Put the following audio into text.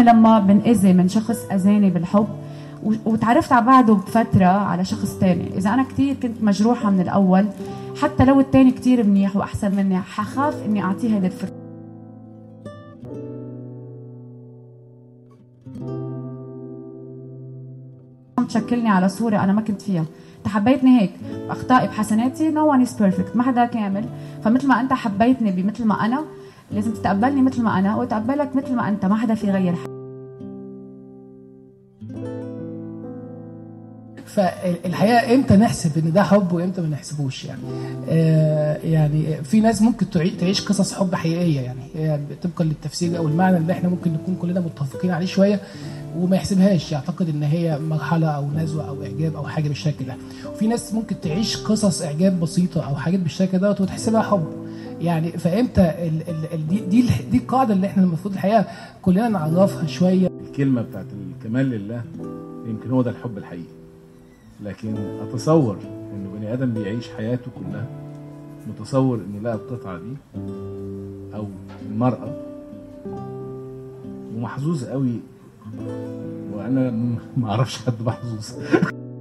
انا لما بنأذي من شخص اذاني بالحب و- وتعرفت على بعده بفتره على شخص تاني اذا انا كتير كنت مجروحه من الاول حتى لو التاني كتير منيح واحسن مني حخاف اني اعطيه هيدي الفرصه عم تشكلني على صورة أنا ما كنت فيها أنت حبيتني هيك بأخطائي بحسناتي no one is perfect ما حدا كامل فمثل ما أنت حبيتني بمثل ما أنا لازم تتقبلني مثل ما أنا وأتقبلك مثل ما أنت ما حدا في غير فالحقيقه امتى نحسب ان ده حب وامتى ما نحسبوش يعني آه يعني في ناس ممكن تعي- تعيش قصص حب حقيقيه يعني هي طبقا للتفسير او المعنى اللي احنا ممكن نكون كلنا متفقين عليه شويه وما يحسبهاش يعتقد ان هي مرحله او نزوه او اعجاب او حاجه بالشكل ده وفي ناس ممكن تعيش قصص اعجاب بسيطه او حاجات بالشكل دوت وتحسبها حب يعني فامتى ال ال ال دي دي, دي القاعده اللي احنا المفروض الحقيقه كلنا نعرفها شويه الكلمة بتاعت الكمال لله يمكن هو ده الحب الحقيقي لكن أتصور إنه بني آدم بيعيش حياته كلها متصور إنه لقى القطعة دي أو المرأة ومحظوظ قوي وأنا م- ما أعرفش حد محظوظ